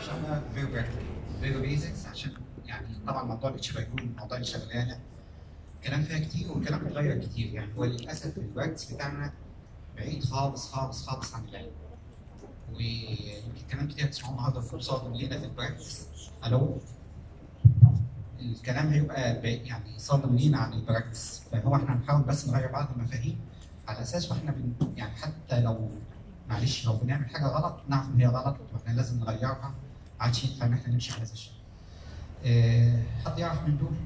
شرحها فيري براكتيكال فيري بيزكس عشان يعني طبعا موضوع الاتش باي موضوع الشغلانه كلام فيها كتير والكلام اتغير كتير يعني هو للاسف البراكتس بتاعنا بعيد خالص خالص خالص عن العلم ويمكن كلام كتير هتسمعوه النهارده في كورسات لينا في البراكتس الو الكلام هيبقى بعيد- يعني صادم لينا عن البراكتس فهو احنا هنحاول بس نغير بعض المفاهيم على اساس واحنا بن يعني حتى لو معلش لو بنعمل حاجه غلط نعرف ان هي غلط واحنا لازم نغيرها ما عادش ينفع ان احنا نمشي على هذا الشيء. آه، حد يعرف من دول؟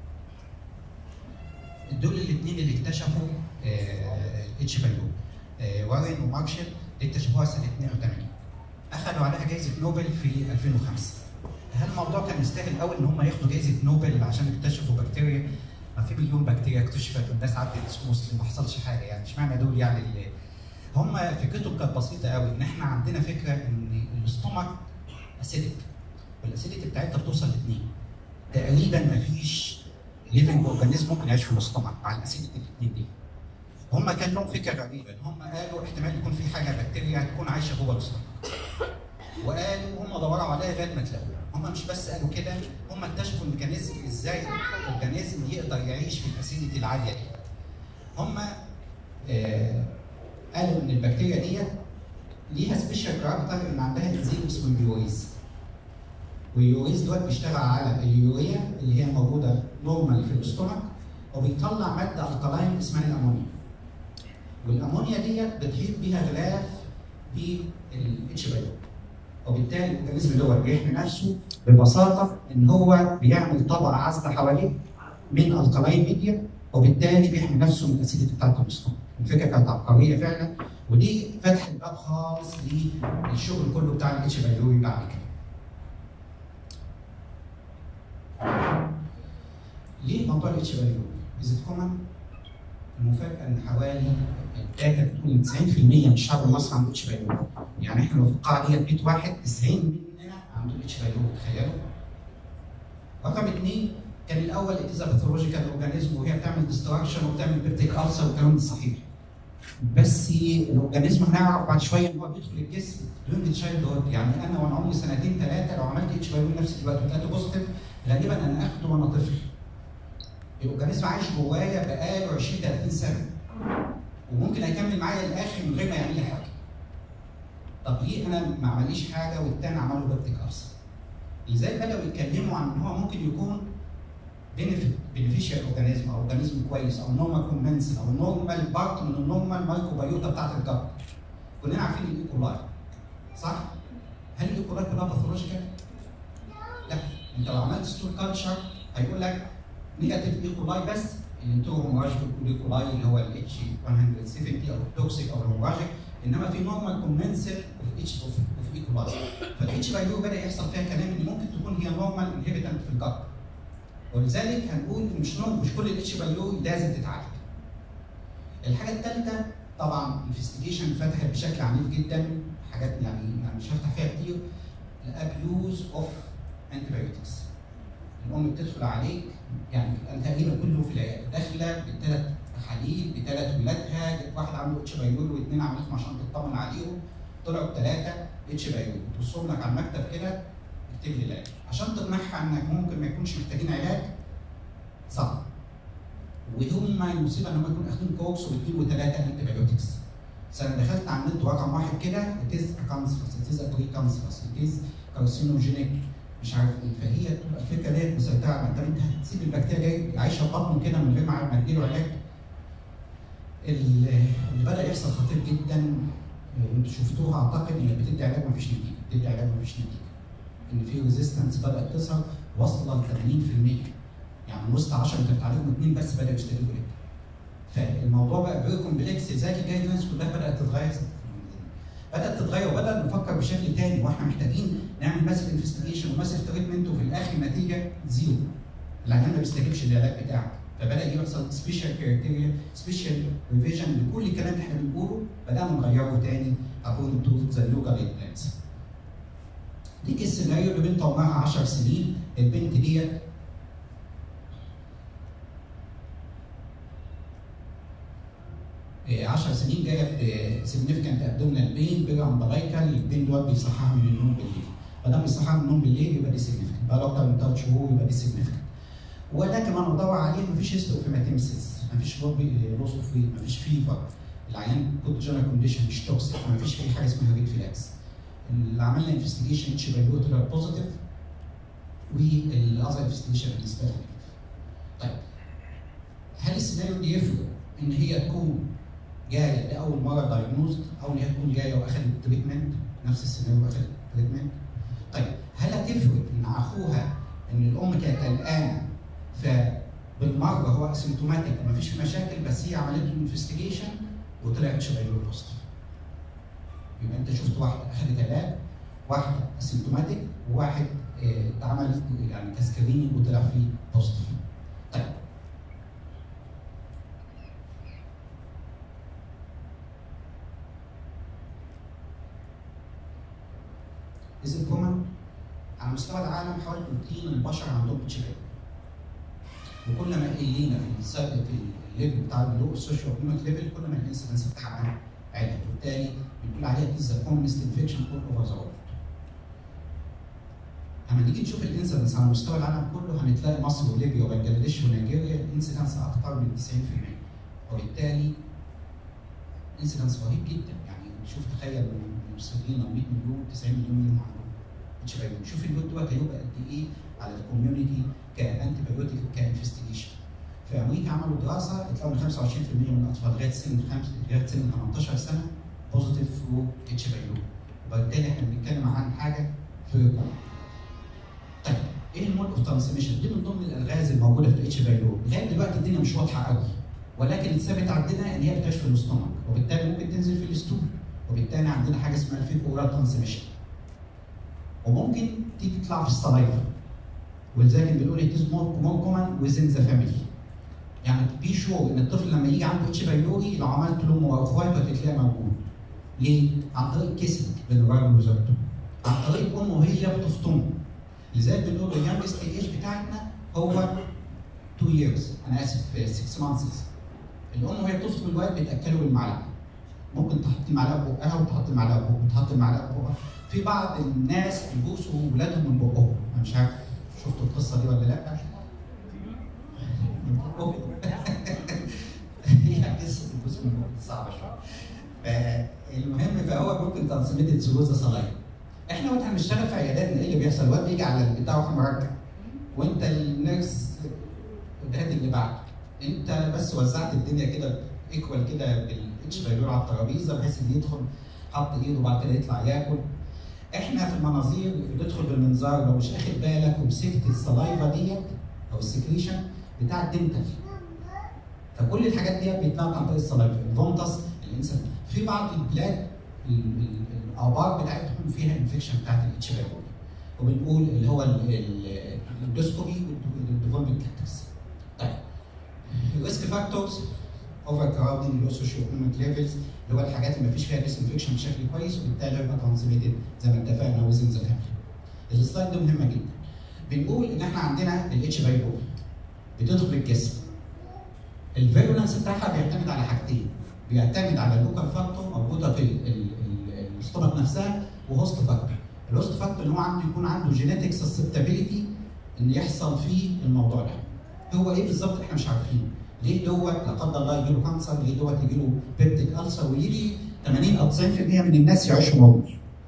دول الاثنين اللي اكتشفوا اتش بالو وارين ومارشل دي اكتشفوها سنه 82 اخذوا عليها جائزه نوبل في 2005 هل الموضوع كان يستاهل قوي ان هم ياخدوا جائزه نوبل عشان اكتشفوا بكتيريا ما في مليون بكتيريا اكتشفت والناس عدت سموثلي ما حصلش حاجه يعني اشمعنى دول يعني اللي هم فكرتهم كانت بسيطه قوي ان احنا عندنا فكره ان الاستومك اسيدك والاسيدك بتاعتها بتوصل لاثنين تقريبا ما فيش ليفنج اورجانيزم ممكن يعيش في الاستومك مع الاسيدك الاثنين دي هم كان لهم فكره غريبه ان هم قالوا احتمال يكون في حاجه بكتيريا تكون عايشه جوه الاستومك وقالوا هم دوروا عليها لغايه ما تلاقوها هم مش بس قالوا كده هم اكتشفوا الميكانيزم ازاي الاورجانيزم يقدر يعيش في الاسيديتي العاليه دي هم آه قالوا ان البكتيريا ديت ليها سبيشال كاركتر ان عندها انزيم اسمه اليوريز واليوريز دوت بيشتغل على اليوريا اللي هي موجوده نورمال في الاستومك وبيطلع ماده الكلاين اسمها الامونيا والامونيا ديت بتحيط بيها غلاف بالاتش بايو وبالتالي الاورجانيزم دوت بيحمي نفسه ببساطه ان هو بيعمل طبقه عازله حواليه من الكلاين ميديا وبالتالي بيحمي نفسه من الاسيديتي بتاعت الاستومك الفكره كانت عبقريه فعلا ودي فتح الباب خالص للشغل كله بتاع الاتش بايلوري بعد كده. ليه موضوع الاتش بايلوري؟ از كومن المفاجاه ان حوالي الداتا بتقول 90% من الشعب المصري عنده اتش بايلوري يعني احنا لو في القاعه ديت 100 واحد 90 مننا عنده اتش بايلوري تخيلوا رقم اثنين كان الاول اتيزا باثولوجيكال اورجانيزم وهي بتعمل ديستراكشن وبتعمل بيبتيك ألسر والكلام ده صحيح بس الاورجانيزم هنعرف بعد شويه ان هو بيدخل الجسم دون تشايلد هود يعني انا وانا عمري سنتين ثلاثه لو عملت اتش باي نفسي دلوقتي وطلعت بوزيتيف غالبا انا اخده وانا طفل الاورجانيزم عايش جوايا بقاله 20 30 سنه وممكن هيكمل معايا للاخر من غير ما يعمل لي حاجه طب ليه انا ما عمليش حاجه والتاني عمل له بيبتيك ألسر ازاي بداوا يتكلموا عن ان هو ممكن يكون بينيفيشال اورجانيزم او اورجانيزم كويس او نورمال كومنسل او نورمال بارت من النورمال مايكروبيوتا بتاعت الجلد كلنا عارفين الايكولاي صح؟ هل الايكولاي كلها باثولوجيكال؟ لا انت لو عملت ستور كلتشر هيقول لك نيجاتيف ايكولاي بس الانترو هوموراجيك ايكولاي اللي هو الاتش 170 او التوكسيك او الهوموراجيك انما في نورمال كومنسل اوف اتش اوف ايكولاي فالاتش بايو بدا يحصل فيها كلام ان ممكن تكون هي نورمال انهبيتنت في الجلد ولذلك هنقول ان مش نوع مش كل الاتش بايو لازم تتعالج. الحاجه الثالثه طبعا الانفستيجيشن فتحت بشكل عنيف جدا حاجات يعني يعني مش هفتح فيها كتير الابيوز اوف انتيبيوتكس الام بتدخل عليك يعني تقريبا كله في العياده داخله بثلاث تحاليل بثلاث ولادها واحد عنده اتش بايول واثنين عملتهم عشان تطمن عليهم طلعوا ثلاثه اتش بايول توصلهم لك على المكتب كده اكتب لي العلاج عشان تقنعها انك ممكن ما يكونش محتاجين علاج صعب وهم المصيبه ان هم يكونوا اخدين كوكس واثنين وثلاثه انتي بايوتكس انا دخلت على النت رقم واحد كده اتيز كانسرس اتيز ابري كانسرس اتيز كارسينوجينيك مش عارف ايه فهي تبقى الفكره ديت مسيطره على طب انت هتسيب البكتيريا دي عايشه في بطنه كده من غير ما تديله علاج اللي بدا يحصل خطير جدا انتوا شفتوها اعتقد انك بتدي علاج مفيش نتيجه بتدي علاج مفيش نتيجه ان في ريزيستنس بدات تظهر واصله ل 80% يعني من وسط 10 انت بتعالجهم اثنين بس بداوا يستجيبوا لك فالموضوع بقى فيري كومبلكس ازاي الجايد لاينز كلها بدات تتغير بدات تتغير وبدات نفكر بشكل تاني واحنا محتاجين نعمل ماسف انفستيجيشن وماسف تريتمنت وفي الاخر النتيجه زيرو العيان ما بيستجيبش للعلاج بتاعك فبدا يحصل سبيشال كريتيريا سبيشال ريفيجن لكل الكلام اللي احنا بنقوله بدانا نغيره تاني according to the local plans. ديك السيناريو اللي بنت عمرها 10 سنين البنت ديت إيه، 10 سنين جايه بسيجنفكانت ابدومينال بين بيجا امبلايكال البين دوت بيصحها من النوم بالليل دام يصحى من النوم بالليل يبقى دي سيجنفكت بقى له اكتر من ثلاث شهور يبقى دي سيجنفكت وده كمان بدور عليه مفيش هيستوفيماتيمسيس مفيش لوس اوف ويت مفيش فيفر العيان كود جنرال كونديشن مش توكسيك مفيش اي حاجه اسمها ريد فلاكس اللي عملنا انفستيجيشن اتش باي طلع بوزيتيف والاذر انفستيجيشن بالنسبه لها طيب هل السيناريو دي يفرق ان هي تكون جايه لاول مره دايجنوزد او ان هي تكون جايه واخدت تريتمنت نفس السيناريو واخدت تريتمنت طيب هل هتفرق ان اخوها ان الام كانت قلقانه فبالمره هو اسيمتوماتيك مفيش فيه مشاكل بس هي عملت له انفستيجيشن وطلعت شبايلو بوزيتيف يبقى انت شفت واحده اخذت علاج واحده اسيمتوماتيك وواحد اه، اتعمل يعني كسكريننج وطلع فيه بوزيتيف طيب Is it common؟ على مستوى العالم حوالي 200 البشر عندهم اتش وكل ما قلينا في السبب في الليفل بتاع البلوغ السوشيال ايكونوميك ليفل كل ما الانسيدنس بتاعها عالي وبالتالي بنقول عليها از ذا كومنست انفكشن اول اوفر ذا وورلد. لما نيجي نشوف الانسيدنس على مستوى العالم كله هنتلاقي مصر وليبيا وبنجلاديش ونيجيريا الانسيدنس اكثر من 90% وبالتالي انسيدنس رهيب جدا يعني شوف تخيل المصريين لو 100 مليون 90 مليون منهم عندهم اتش اي في شوف اللود دوت هيبقى قد ايه على الكوميونتي كانتي بايوتيك كانفستيجيشن في امريكا عملوا دراسه اتلاقوا ان 25% من الاطفال لغايه سن خمس لغايه سن 18 سنه بوزيتيف فلو اتش اي وبالتالي احنا بنتكلم عن حاجه في طيب ايه المود اوف ترانسميشن؟ دي من ضمن الالغاز الموجوده في الاتش اي لغايه دلوقتي الدنيا مش واضحه قوي ولكن الثابت عندنا ان هي بتعيش في الاستومك وبالتالي ممكن تنزل في الاستول وبالتالي عندنا حاجه اسمها الفيك اورال ترانسميشن وممكن تيجي تطلع في السلايفا ولذلك بنقول it is more more common within the family يعني بي شو ان الطفل لما يجي عنده اتش بايلوري لو عملت لامه واخواته هتلاقيه موجود ليه؟ عن طريق كيسنج بين الراجل وزوجته عن طريق امه وهي بتفطمه لذلك بنقول اليانجست ايج بتاعتنا هو 2 years انا اسف 6 months الام وهي بتفطم الولد بتاكله بالمعلقه ممكن تحط المعلقه في بقها وتحط المعلقه في بقها وتحط المعلقه في بقها في بعض الناس بيبوسوا ولادهم من بقهم انا مش عارف شفتوا القصه دي ولا لا من بقهم هي قصه البوس من بقهم صعبه شويه فالمهم فهو ممكن ترانسميتد سلوزا صلايف احنا وانت بنشتغل في عياداتنا ايه اللي بيحصل؟ الواد بيجي على البتاع وهو مركب وانت النيرس هات اللي بعده انت بس وزعت الدنيا كده ايكوال كده بالاتش بايلور على الترابيزه بحيث ان يدخل حط ايده وبعد كده يطلع ياكل احنا في المناظير بندخل بالمنظار لو مش اخد بالك ومسكت السلايفا ديت او السكريشن بتاع الدنتال فكل الحاجات ديت بيتنقل عن طريق السلايفا الفونتس الانسان في بعض البلاد ال- ال- الابار بتاعتهم فيها انفكشن بتاعت الاتش بايلور وبنقول اللي هو ال- ال- الاندوسكوبي والديفولفمنت كاتكس طيب الريسك فاكتورز اوفر كراودنج لو سوشيو ايكونوميك ليفلز اللي هو الحاجات اللي ما فيش فيها ديسانفكشن بشكل كويس وبالتالي يبقى ترانسميتد زي ما اتفقنا وزن ذا فاميلي. السلايد ده مهمه جدا. بنقول ان احنا عندنا الاتش باي او بتدخل الجسم. الفيرولنس بتاعها بيعتمد على حاجتين. بيعتمد على اللوكال فاكتور موجوده في الاستومك نفسها وهوست فاكتور. الهوست فاكتور اللي هو عنده يكون عنده جينيتك سسبتابيلتي ان يحصل فيه الموضوع ده. هو ايه بالظبط احنا مش عارفين. ليه دوت لا قدر الله يجي له كانسر ليه دوت يجي له بيبتيك السر ويجي 80 او 90% من الناس يعيشوا موجود.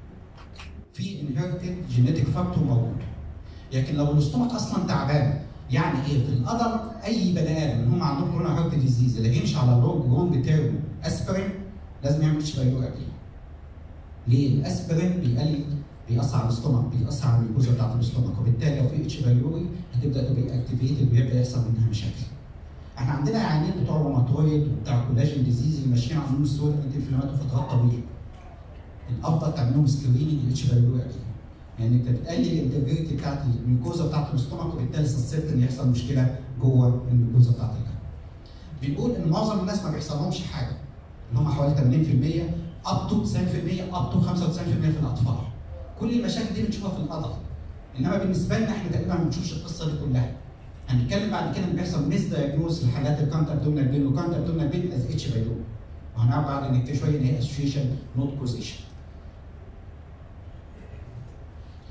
في انهيرتد جينيتك فاكتور موجود. لكن لو الاستومك اصلا تعبان يعني ايه في القدر اي بني ادم ان هم عندهم كورونا هارت ديزيز اللي هيمشي على لونج لونج تيرم اسبرين لازم يعمل اتش بايلور قبليه. ليه؟ الاسبرين بيقلل بيأثر على الاستومك بيأثر على الجزء بتاعت الاستومك وبالتالي لو في اتش بايلوري هتبدا تبقى اكتيفيتد ويبدا يحصل منها مشاكل. احنا عندنا عيانين بتوع روماتويد وبتاع كولاجين ديزيز اللي ماشيين على نون ستوري انتي انفلاماتوري فترات طويله. الافضل تعمل لهم سكريننج الاتش بايلوري قبليه. يعني انت بتقلل الانتجريتي بتاعت الميوكوزا بتاعت الاستومك وبالتالي سسبت ان يحصل مشكله جوه الميوكوزا بتاعت الجسم. بنقول ان معظم الناس ما بيحصلهمش حاجه اللي هم حوالي 80% اب تو 90% اب تو 95% في الاطفال. كل المشاكل دي بنشوفها في القدر. انما بالنسبه لنا احنا تقريبا ما بنشوفش القصه دي كلها. هنتكلم بعد كده ان بيحصل ميس دايجنوز لحالات الكانت ابدومينال بين والكانت ابدومينال بين از اتش بايلور. وهنعرف بعد ان شويه ان هي اسوشيشن نوت كوزيشن.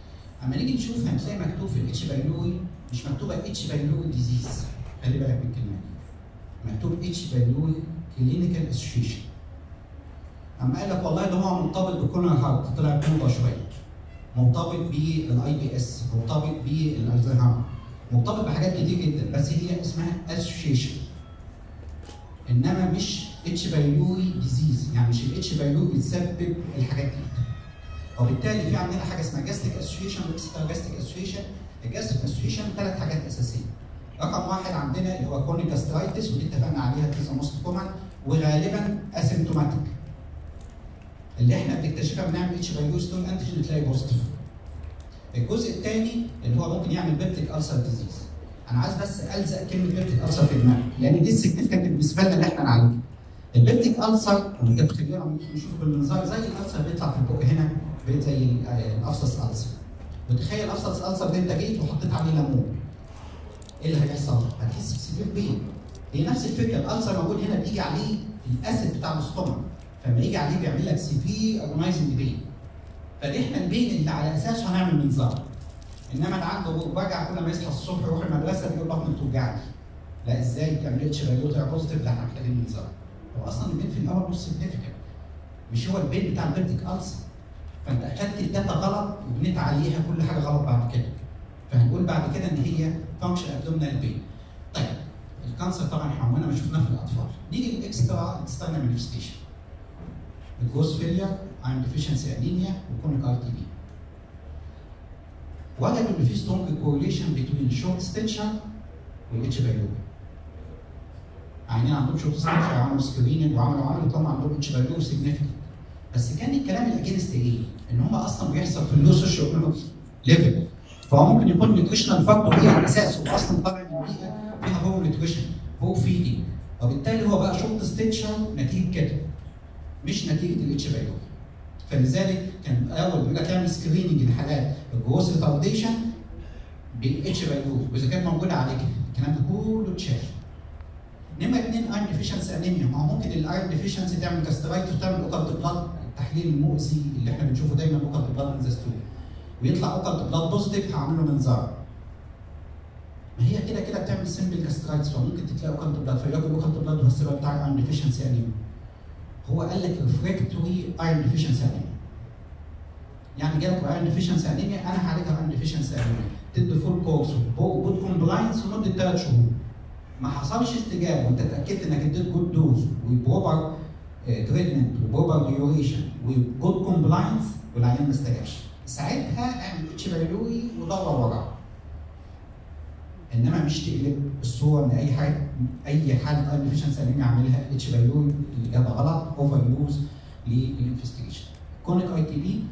اما نيجي نشوف هتلاقي مكتوب في الاتش بايلوري مش مكتوبه اتش بايلوري ديزيز خلي بالك من الكلمه دي مكتوب اتش بايلوري كلينيكال اسوشيشن اما قال لك والله ده هو مرتبط بكورنر هارت طلع موضه شويه مرتبط بالاي بي اس مرتبط بالالزهايمر مرتبط بحاجات كتير جدا بس هي اسمها اسوشيشن انما مش اتش بايلوري ديزيز يعني مش الاتش بايلوري بتسبب الحاجات دي وبالتالي في عندنا حاجه اسمها جاستيك اسوشيشن واكسترا جاستيك اسوشيشن الجاستيك اسوشيشن ثلاث حاجات اساسيه رقم واحد عندنا اللي هو كونيك استرايتس ودي اتفقنا عليها كذا موست كومن وغالبا اسيمتوماتيك اللي احنا بنكتشفها بنعمل اتش بايلوري ستون انتيجين تلاقي بوزيتيف الجزء الثاني اللي هو ممكن يعمل بيبتيك السر ديزيز انا عايز بس الزق كلمه بيبتيك السر في دماغي لان دي السيجنفكت بالنسبه لنا اللي احنا نعالجها البيبتيك السر لما انت تخيلها نشوف بالمنظار زي الالسر بيطلع في البق هنا بيت زي الافسس السر وتخيل افسس السر ده انت جيت وحطيت عليه ليمون ايه اللي هيحصل؟ هتحس بسيفير بين هي نفس الفكره الالسر موجود هنا بيجي عليه الاسيد بتاع الاستومك فلما يجي عليه بيعمل لك سيفير اجونايزنج بين فاحنا البين اللي على اساسه هنعمل منظار انما اللي عنده وجع كل ما يصحى الصبح يروح المدرسه بيقول بطني بتوجعني لا ازاي تعمل اتش بايوتر بوزيتيف ده احنا محتاجين منظار هو اصلا البين في الاول مش سيجنفكت مش هو البين بتاع البيرتيك السر فانت اخدت الداتا غلط وبنيت عليها كل حاجه غلط بعد كده فهنقول بعد كده ان هي فانكشن ابدومينال بين طيب الكانسر طبعا احنا عمرنا ما شفناه في الاطفال نيجي للاكسترا انتستينال مانيفستيشن الجوز فيلير ايرون ديفيشنسي انيميا وكونيك ار تي بي وجدوا ان في سترونج كورليشن بين شورت ستنشر والاتش بايلوري عينين عندهم شورت ستنشر عملوا سكريننج وعملوا عملوا طبعا عندهم اتش بايلوري سيجنفكت بس كان الكلام الاجينست ايه؟ ان هم اصلا بيحصل في اللو سوشيو ايكونوميك ليفل فهو ممكن يكون نيوتريشنال فاكتور هي على اساسه اصلا طالع من بيئه فيها هو نيوتريشن هو فيدنج وبالتالي هو بقى شورت ستنشر نتيجه كده مش نتيجه الاتش بايلوري فلذلك كان اول بيقول لك اعمل سكريننج لحالات الجروس ريتارديشن بالاتش بايلوري واذا كانت موجوده عليك الكلام ده كله اتشال نمرة اثنين ايرون ديفيشنسي انيميا ما هو ممكن الايرون ديفيشنسي تعمل جاسترايتس وتعمل اوكالت بلاد التحليل المؤذي اللي احنا بنشوفه دايما اوكالت بلاد ان ذا ويطلع اوكالت بلاد بوزيتيف هعمل له منظار ما هي كده كده بتعمل سمبل جاسترايتس فممكن تلاقي اوكالت بلاد فياكل اوكالت بلاد هو السبب بتاع ايرون ديفيشنسي انيميا هو قال لك ريفراكتوري ايرون ديفيشنسي انيميا يعني جالك ايرون ديفيشنسي انيميا انا هعالجها ايرون ديفيشنسي انيميا تدي فول كورس وجود كومبلاينس لمده ثلاث شهور ما حصلش استجابه وانت اتاكدت انك اديت جود دوز وبروبر تريتمنت وبروبر ديوريشن وجود كومبلاينس والعيان ما استجابش ساعتها اعمل اتش بايلوري ودور وراه انما مش تقلب الصوره ان اي حاجه اي حاله ايرون ديفيشنسي انيميا اعملها اتش بايلوري الاجابه غلط اوفر يوز للانفستيجيشن كونيك اي تي بي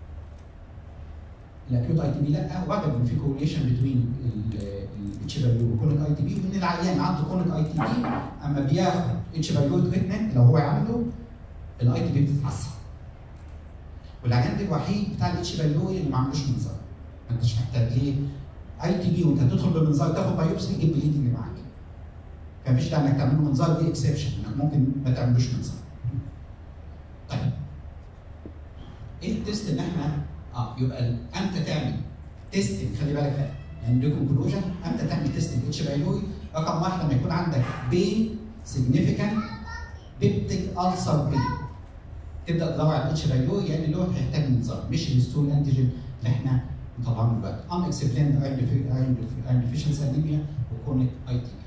الاكيوت اي تي بي لا وجد ان في كورليشن بين الاتش بايلوري وكونيك اي تي بي وان العيان عنده كونيك اي تي بي اما بياخد اتش بايلوري تريتمنت لو هو عنده الاي تي بي بتتحسن والعيان ده الوحيد بتاع الاتش بايلوري اللي ما عندوش منظار ما انتش محتاج ليه اي تي بي وانت هتدخل بمنظار تاخد بايوبسي يجيب بليدنج معاك فمفيش داعي انك تعمل له منظار دي اكسبشن انك ممكن ما تعملوش منظار طيب ايه التيست اللي احنا اه يبقى امتى تعمل تيستنج خلي بالك بقى يعني دي كونكلوجن امتى تعمل تيستنج اتش بايلوري رقم واحد لما يكون عندك بين سيجنيفيكانت بيبتيك السر بين تبدا تدور على الاتش بايلوري يعني اللي هو هيحتاج منظار مش الستول انتيجين اللي احنا مطلعينه دلوقتي ان اكسبليند ايرون ديفيشنسي انيميا وكونيك اي تي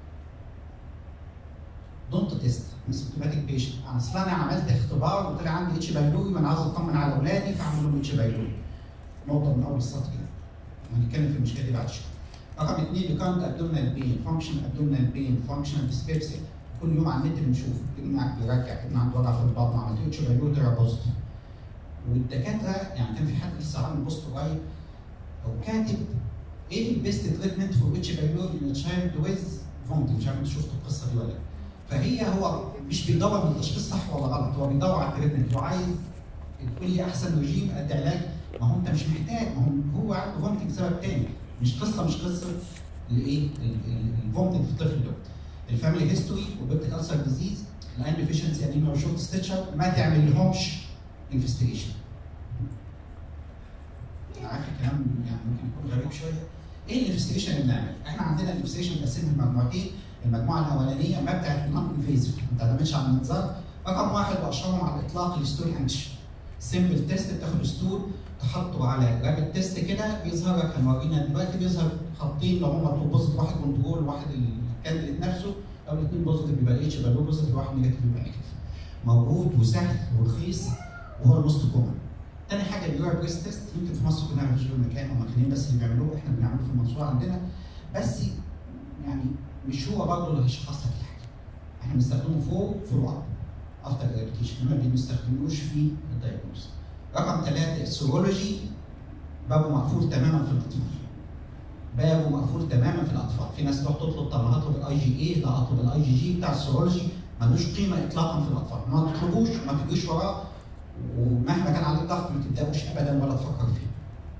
دونت تيست سيمتوماتيك بيشنت انا اصل انا عملت اختبار وطلع عندي اتش بايلوري وانا عايز اطمن على اولادي فاعمل لهم اتش بايلوري نقطه من اول السطر كده هنتكلم في المشكله دي بعد شويه رقم اثنين ريكارنت ابدومينال بين فانكشن ابدومينال بين فانكشن ديسبيبسيا كل يوم على النت بنشوف ابنك بيرجع ابن عنده وجع في البطن عملت له اتش بايلوري طلع بوزيتيف والدكاتره يعني كان في حد لسه عامل بوست قريب او كاتب ايه البيست تريتمنت فور اتش بايلوري ان تشايلد ويز فومتنج مش عارف انت شفت القصه دي ولا لا فهي هو مش بيدور من التشخيص صح ولا غلط هو بيدور على التريتمنت هو عايز تقول لي احسن رجيم قد علاج ما هو انت مش محتاج ما هو هو عنده فومتنج سبب تاني مش قصه مش قصه الايه الفومتنج في الطفل ده الفاميلي هيستوري وبيبتيك السر ديزيز الاين ديفيشنسي انيميا وشورت ستيتشر ما تعمل لهمش انفستيجيشن انا عارف الكلام يعني ممكن يكون غريب شويه ايه الانفستيجيشن اللي بنعمل؟ احنا عندنا الانفستيجيشن مقسمها لمجموعتين المجموعه الاولانيه مبدا النون انفيزيف ما بتعتمدش على الانذار رقم واحد واشهرهم على الاطلاق الستول انتشن سيمبل تيست بتاخد ستول تحطه على رابد تيست كده بيظهر لك هنورينا دلوقتي بيظهر خطين لو هم بوزيتيف واحد كنترول واحد الكانديديت نفسه او الاثنين بوزيتيف يبقى الاتش يبقى له بوزيتيف واحد نيجاتيف يبقى نيجاتيف موجود وسهل ورخيص وهو الموست كومن تاني حاجه اليورا بريس تيست يمكن في مصر كلها مفيش غير مكان هم مكانين بس اللي بيعملوه احنا بنعمله في المنصوره عندنا بس يعني مش هو برضه اللي هيشخص لك الحاجه احنا بنستخدمه فوق فولو اب افتر اريتيشن ما بنستخدموش في الدايجنوز رقم ثلاثه السيرولوجي بابه مقفول تماما في الاطفال بابه مقفول تماما في الاطفال في ناس تروح تطلب طب ما هطلب الاي جي اي لا اطلب الاي جي جي بتاع السيرولوجي ملوش قيمه اطلاقا في الاطفال ما تطلبوش ما تجوش وراه ومهما كان عليه ضغط ما تبداوش ابدا ولا تفكر فيه.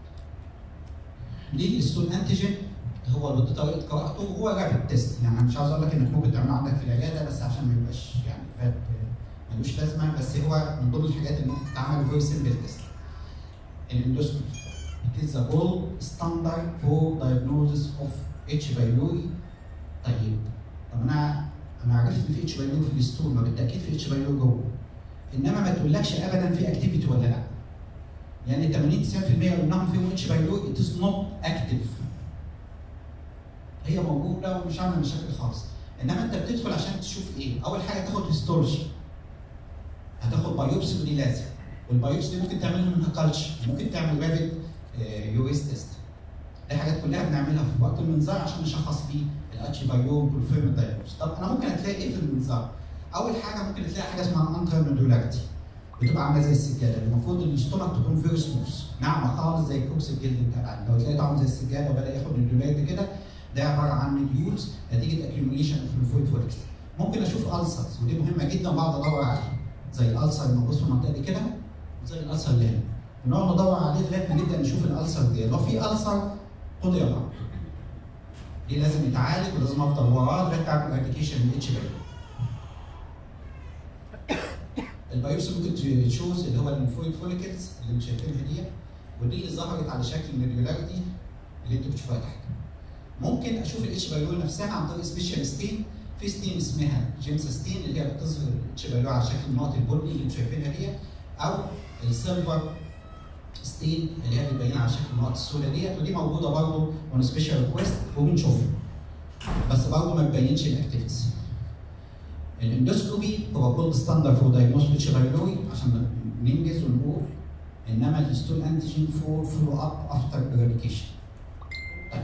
ليه الستول انتيجين هو اللي طريقه قراءته وهو رابد تيست يعني مش عاوز اقول لك انك ممكن تعمله عندك في العياده بس عشان ما يبقاش يعني فات ملوش لازمه بس هو من ضمن الحاجات اللي ممكن تتعمل فيري سمبل تيست. الاندوسكوبي It is the gold standard for diagnosis of H. pylori. طيب طب انا انا عرفت ان في اتش بايلور في الستول ما بالتاكيد في اتش بايلور جوه انما ما تقولكش ابدا في اكتيفيتي ولا لا يعني 80 90% منهم فيهم اتش بايلور ات از نوت اكتيف هي موجوده ومش عامله مشاكل خالص انما انت بتدخل عشان تشوف ايه اول حاجه تاخد هيستولوجي هتاخد بايوبسي ودي لازم والبايوبسي دي ممكن تعملها منها كالتشر ممكن تعمل رابid يو اس تيست دي حاجات كلها بنعملها في وقت المنظار عشان نشخص فيه الاتش بايوب والفيرم دايجنوز طب انا ممكن هتلاقي ايه في المنظار؟ اول حاجه ممكن تلاقي حاجه اسمها انتر نودولاريتي بتبقى عامله زي السجاده المفروض ان الاستومك تكون فيري سموث ناعمه خالص زي كوكس الجلد بتاعنا لو تلاقي طعم زي السجاده وبدا ياخد نودولاريتي كده ده عباره عن مديولز نتيجه اكيوميليشن في الفويد فوليكس ممكن اشوف السرز ودي مهمه جدا وبقعد ادور عليها زي الالسر الموجود في المنطقه دي كده زي الالسر اللي هنا بنقعد ندور عليه لغايه ما نبدا نشوف الالسر دي لو في السر خد يلا دي لازم يتعالج ولازم افضل وراه لغايه ما اعمل ابلكيشن للاتش باي البايوبسي ممكن تشوز اللي هو الليمفويد فوليكلز اللي انتم شايفينها دي ودي اللي ظهرت على شكل نيرجولاريتي اللي انتم بتشوفوها تحت ممكن اشوف الاتش بايلو نفسها عن طريق سبيشال ستين في ستين اسمها جيمس ستين اللي هي بتظهر الاتش بايلو على شكل النقط البني اللي انتم شايفينها دي او السيلفر ستين اللي هي بتبين على شكل النقط السوداء ديت ودي موجوده برضه اون سبيشال ريكويست وبنشوفها بس برضه ما تبينش الاكتيفيتيز الاندوسكوبي هو جولد ستاندرد فور دايجنوستيك شبايلوي عشان ننجز ونقول انما الهستول انتيجين فور فولو اب افتر اريكيشن طيب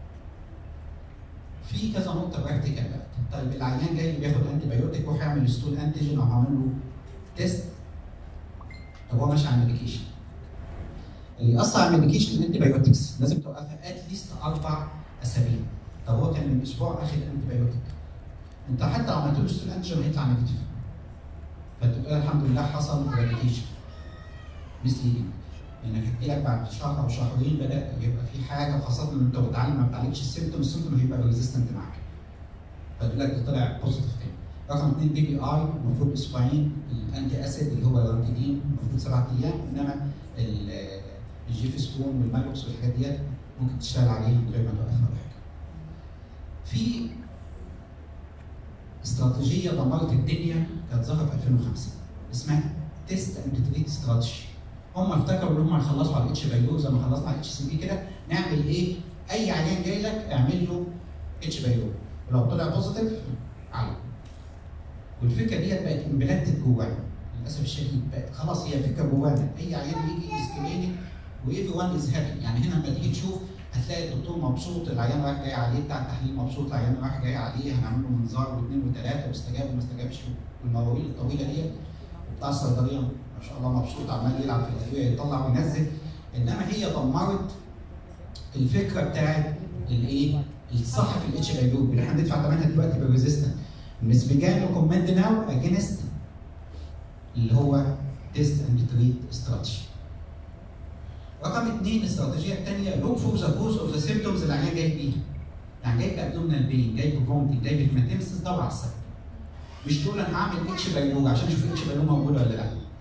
في كذا نقطه براكتيكال بقى طيب العيان جاي بياخد انتي بايوتيك وراح يعمل ستول انتيجين او عمل له تيست طب هو ماشي على الميديكيشن اللي يأثر على الميديكيشن الانتي بايوتكس لازم توقفها اتليست اربع اسابيع طب هو كان من اسبوع اخد انتي بايوتيك انت حتى لو عملت له ستول انتيجين هيطلع نيجاتيف فتبقى الحمد لله حصل ريديكيشن مثلي انك هتجي لك بعد شهر او شهرين بدا يبقى في حاجه خاصه ان انت بتتعلم ما بتعالجش السيمتوم السيمتوم هيبقى ريزيستنت معاك فتقول لك ده طلع بوزيتيف تاني رقم اثنين بي بي اي المفروض اسبوعين الانتي اسيد اللي هو الرانتيدين المفروض سبع ايام انما الجيفسكون والمالوكس والحاجات ديت ممكن تشتغل عليه من غير ما توقفها ولا حاجه. في استراتيجيه دمرت الدنيا كانت ظاهره في 2005 اسمها تيست اند تريت استراتيجي هم افتكروا ان هم هيخلصوا على الاتش بايلو زي ما خلصنا على الاتش سي بي كده نعمل ايه؟ اي عيان جاي لك اعمل له اتش بايلو ولو طلع بوزيتيف عليه والفكره ديت بقت امبلانتد جوانا للاسف الشديد بقت خلاص هي فكره جوانا اي عيان يجي يسكرينك وايفري ون از هابي يعني هنا لما تيجي تشوف هتلاقي الدكتور مبسوط العيان رايح جاي عليه بتاع التحليل مبسوط العيان رايح جاي عليه هنعمل له منظار واثنين وثلاثه واستجاب وما استجابش والمواويل الطويله ديت وبتاع الصيدليه ما شاء الله مبسوط عمال يلعب في الادويه يطلع وينزل انما هي دمرت الفكره بتاعت الايه؟ الصح في الاتش اي اللي احنا بندفع ثمنها دلوقتي بالريزيستنت الناس began recommend now against اللي هو تيست اند تريت استراتيجي. رقم اثنين الاستراتيجيه الثانيه لوك فور ذا كوز اوف ذا سيمتومز اللي العيان جاي بيها. يعني جاي بابدومينال بين، جاي بفومتنج، جاي بهيماتيمسيس دور على السبب. مش تقول انا هعمل اتش بايلوج عشان اشوف اتش بايلوج موجوده ولا لا.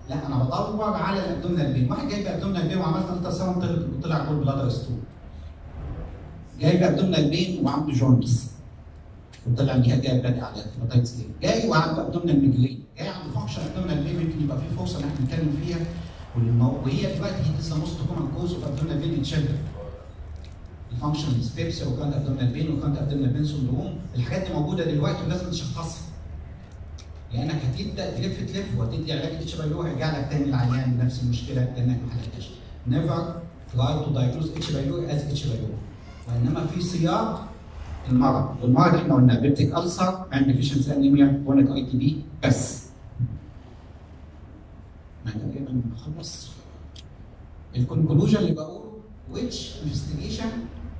لا انا بدور على الابدومينال بين واحد جايب ابدومينال بين وعملت الترا ساوند طلع- طلع جول بلادر ستون جايب ابدومينال بين وعنده جوندس وطلع ليها جاي بادئ على هيباتايتس ايه جاي وعنده ابدومينال ميجرين جاي عنده فانكشن ابدومينال بين يمكن يبقى في فرصه ان احنا نتكلم فيها والمو- وهي دلوقتي هي لسه موست كومن كوز اوف ابدومينال بين تشيلدرن الفانكشن سبيبس وكانت ابدومينال بين وكانت ابدومينال بين سندروم الحاجات دي موجوده دلوقتي ولازم تشخصها لانك هتبدا تلف تلف وهتدي علاج اتش باي لو هيرجع لك تاني العيان بنفس المشكله لانك ما حلتهاش نيفر تراي تو دايجنوز اتش باي لو از اتش باي لو وانما في سياق المرض والمرض احنا قلنا بيبتيك السر عند ديفيشنسي انيميا كرونيك اي تي بي بس ما تقريبا خلص الكونكلوجن اللي بقوله which investigation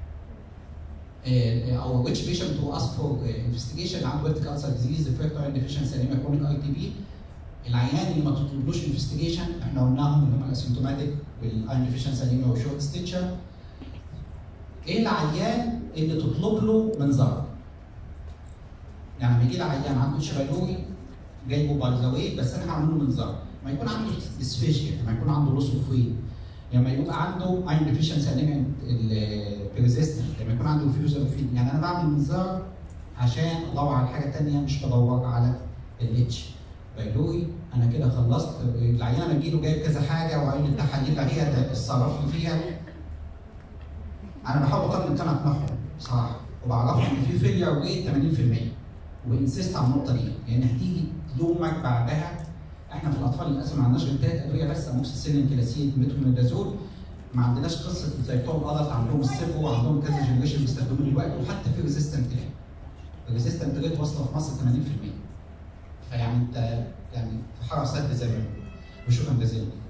uh, or which patient who ask for uh, investigation عنده peptic ulcer disease refractory iron deficiency anemia chronic اي تي بي العيان اللي ما تطلبلوش انفستيجيشن احنا قلناهم اللي هم الاسيمتوماتيك والايرون ديفيشنسي انيميا والشورت ستيتشر ايه العيان اللي تطلب له منظار؟ يعني لما يجي لي عيان عنده شبالوري جايبه باي ذا واي بس انا هعمل له منظار ما يكون عنده ديسفيجيا لما يكون عنده لوس اوف ويت لما يبقى عنده ايرون ديفيشنسي انيميا البريزيستنت لما يكون عنده فيوزر فيد يعني انا بعمل منظار عشان ادور على حاجه ثانيه مش بدور على الاتش بايلوري انا كده خلصت العيان لما يجي له جايب كذا حاجه وعين التحاليل اللي هي اتصرفت فيها انا بحاول بقدر الامكان اقنعهم بصراحه وبعرفهم ان في فيلير ريت 80% وانسيست على النقطه دي لان هتيجي تلومك بعدها احنا في الاطفال للاسف ما عندناش غير ثلاث ادويه بس اموكسيسيلين كلاسيد ميترونيدازول ما عندناش قصه زي بتوع الادلت عندهم السيفو وعندهم كذا جنريشن بيستخدموه دلوقتي وحتى في ريزيستنت ريت الريزيستنت ريت واصله في مصر 80% فيعني انت يعني في حرس سد زي ما بيقولوا وشكرا جزيلا